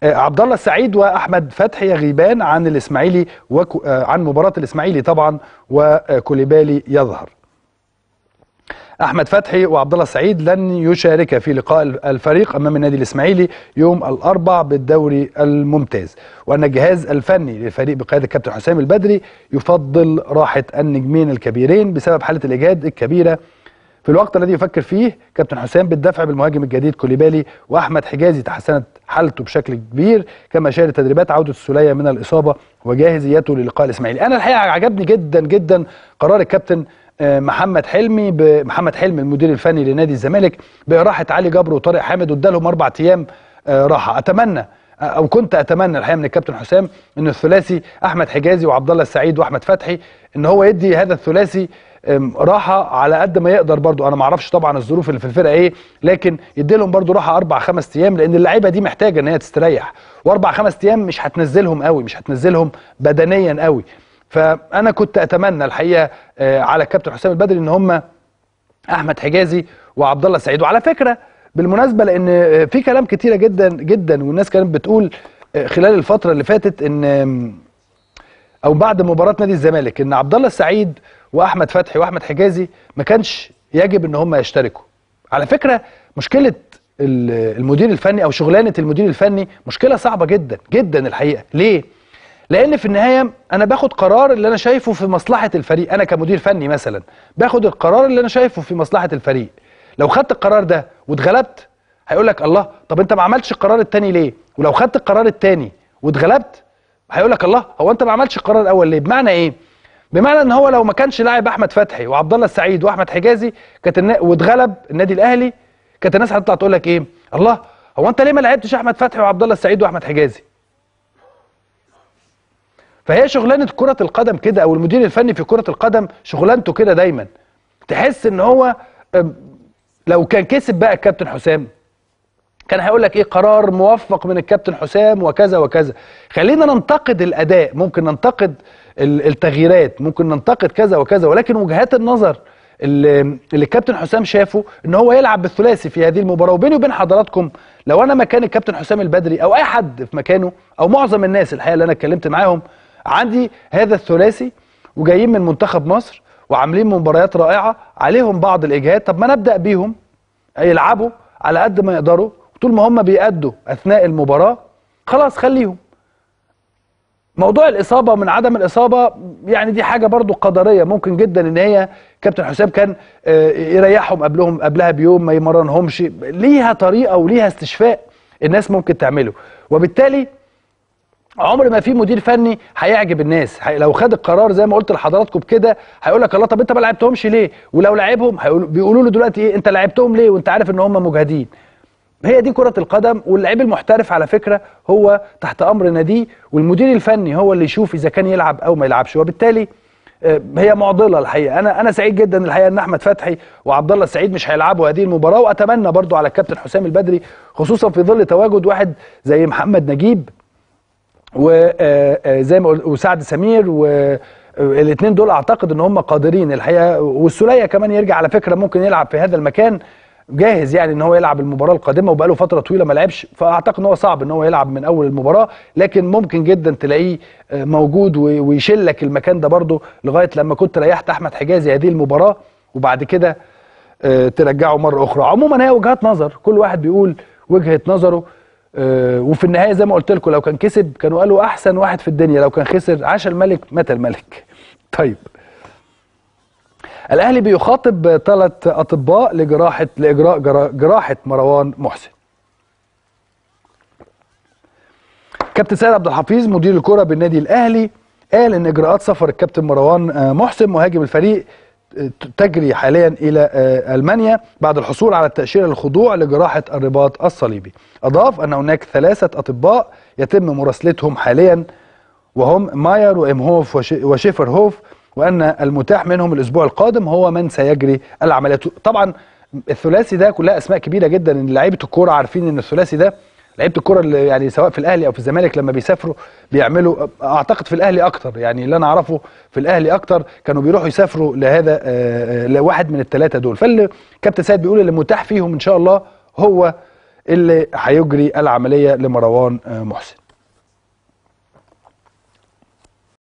آه، عبد الله السعيد واحمد فتحي يغيبان عن الاسماعيلي وكو آه، عن مباراه الاسماعيلي طبعا وكوليبالي يظهر احمد فتحي وعبد الله السعيد لن يشارك في لقاء الفريق امام النادي الاسماعيلي يوم الاربع بالدوري الممتاز وان الجهاز الفني للفريق بقياده الكابتن حسام البدري يفضل راحه النجمين الكبيرين بسبب حاله الاجهاد الكبيره في الوقت الذي يفكر فيه كابتن حسام بالدفع بالمهاجم الجديد كوليبالي واحمد حجازي تحسنت حالته بشكل كبير كما شهد تدريبات عوده السوليه من الاصابه وجاهزيته للقاء الاسماعيلي انا الحقيقه عجبني جدا جدا قرار الكابتن آه، محمد حلمي محمد حلمي المدير الفني لنادي الزمالك باراحه علي جبر وطارق حامد وادالهم اربع ايام آه، راحه اتمنى آه، او كنت اتمنى الحقيقه من الكابتن حسام ان الثلاثي احمد حجازي وعبد الله السعيد واحمد فتحي ان هو يدي هذا الثلاثي أم، راحه على قد ما يقدر برضو انا ما اعرفش طبعا الظروف اللي في الفرقه ايه لكن يدي لهم برضو راحه اربع خمس ايام لان اللعيبه دي محتاجه ان هي تستريح واربع خمس ايام مش هتنزلهم قوي مش هتنزلهم بدنيا قوي فانا كنت اتمنى الحقيقه آه، على الكابتن حسام البدري ان هم احمد حجازي وعبد الله السعيد وعلى فكره بالمناسبه لان آه، في كلام كتيره جدا جدا والناس كانت بتقول آه، خلال الفتره اللي فاتت ان آم، او بعد مباراه نادي الزمالك ان عبد الله السعيد واحمد فتحي واحمد حجازي ما كانش يجب ان هم يشتركوا على فكره مشكله ال- المدير الفني او شغلانه المدير الفني مشكله صعبه جدا جدا الحقيقه ليه لان في النهايه انا باخد قرار اللي انا شايفه في مصلحه الفريق انا كمدير فني مثلا باخد القرار اللي انا شايفه في مصلحه الفريق لو خدت القرار ده واتغلبت هيقول لك الله طب انت ما عملتش القرار التاني ليه ولو خدت القرار التاني واتغلبت هيقول لك الله هو انت ما عملتش القرار الاول ليه بمعنى ايه بمعنى ان هو لو ما كانش لاعب احمد فتحي وعبد الله السعيد واحمد حجازي كانت النا... واتغلب النادي الاهلي كانت الناس هتطلع تقول لك ايه الله هو انت ليه ما لعبتش احمد فتحي وعبد الله السعيد واحمد حجازي فهي شغلانه كره القدم كده او المدير الفني في كره القدم شغلانته كده دايما تحس ان هو أم، لو كان كسب بقى الكابتن حسام كان هيقول لك ايه قرار موفق من الكابتن حسام وكذا وكذا خلينا ننتقد الاداء ممكن ننتقد ال- التغييرات ممكن ننتقد كذا وكذا ولكن وجهات النظر اللي, اللي الكابتن حسام شافه ان هو يلعب بالثلاثي في هذه المباراه وبيني وبين حضراتكم لو انا مكان الكابتن حسام البدري او اي حد في مكانه او معظم الناس الحقيقه اللي انا اتكلمت معاهم عندي هذا الثلاثي وجايين من منتخب مصر وعاملين مباريات رائعه عليهم بعض الاجهاد طب ما نبدا بيهم يلعبوا على قد ما يقدروا طول ما هم بيأدوا اثناء المباراه خلاص خليهم موضوع الاصابه من عدم الاصابه يعني دي حاجه برضو قدريه ممكن جدا ان هي كابتن حسام كان آه، يريحهم قبلهم قبلها بيوم ما يمرنهمش ليها طريقه وليها استشفاء الناس ممكن تعمله وبالتالي عمر ما في مدير فني هيعجب الناس هي- لو خد القرار زي ما قلت لحضراتكم كده هيقول لك الله طب انت ما لعبتهمش ليه ولو لعبهم هيقولوا بيقولوا له دلوقتي ايه انت لعبتهم ليه وانت عارف ان هم مجهدين هي دي كرة القدم واللعيب المحترف على فكرة هو تحت أمر ناديه والمدير الفني هو اللي يشوف إذا كان يلعب أو ما يلعبش وبالتالي آه، هي معضله الحقيقه انا انا سعيد جدا الحقيقه ان احمد فتحي وعبد الله السعيد مش هيلعبوا هذه المباراه واتمنى برضو على الكابتن حسام البدري خصوصا في ظل تواجد واحد زي محمد نجيب وزي ما قلت وسعد سمير والاثنين دول اعتقد ان هم قادرين الحقيقه والسوليه كمان يرجع على فكره ممكن يلعب في هذا المكان جاهز يعني ان هو يلعب المباراه القادمه وبقاله فتره طويله ما لعبش فاعتقد ان هو صعب ان هو يلعب من اول المباراه لكن ممكن جدا تلاقيه آه، موجود و- ويشيل لك المكان ده برضه لغايه لما كنت ريحت احمد حجازي هذه المباراه وبعد كده آه، ترجعه مره اخرى عموما هي وجهات نظر كل واحد بيقول وجهه نظره آه، وفي النهايه زي ما قلت لكم لو كان كسب كانوا قالوا احسن واحد في الدنيا لو كان خسر عاش الملك مات الملك طيب الاهلي بيخاطب ثلاث اطباء لجراحه لاجراء جرا- جراحه مروان محسن كابتن سيد عبد الحفيظ مدير الكره بالنادي الاهلي قال ان اجراءات سفر الكابتن مروان آه، محسن مهاجم الفريق آه، تجري حاليا الى آه، المانيا بعد الحصول على التاشيره للخضوع لجراحه الرباط الصليبي اضاف ان هناك ثلاثه اطباء يتم مراسلتهم حاليا وهم ماير وإمهوف وش- وشيفر هوف وأن المتاح منهم الأسبوع القادم هو من سيجري العمليات طبعا الثلاثي ده كلها أسماء كبيرة جدا إن لعيبة الكورة عارفين إن الثلاثي ده لعيبة الكورة اللي يعني سواء في الأهلي أو في الزمالك لما بيسافروا بيعملوا أعتقد في الأهلي أكتر يعني اللي أنا أعرفه في الأهلي أكتر كانوا بيروحوا يسافروا لهذا آه، آه، لواحد من الثلاثة دول فاللي كابتن سيد بيقول اللي متاح فيهم إن شاء الله هو اللي هيجري العمليه لمروان آه، محسن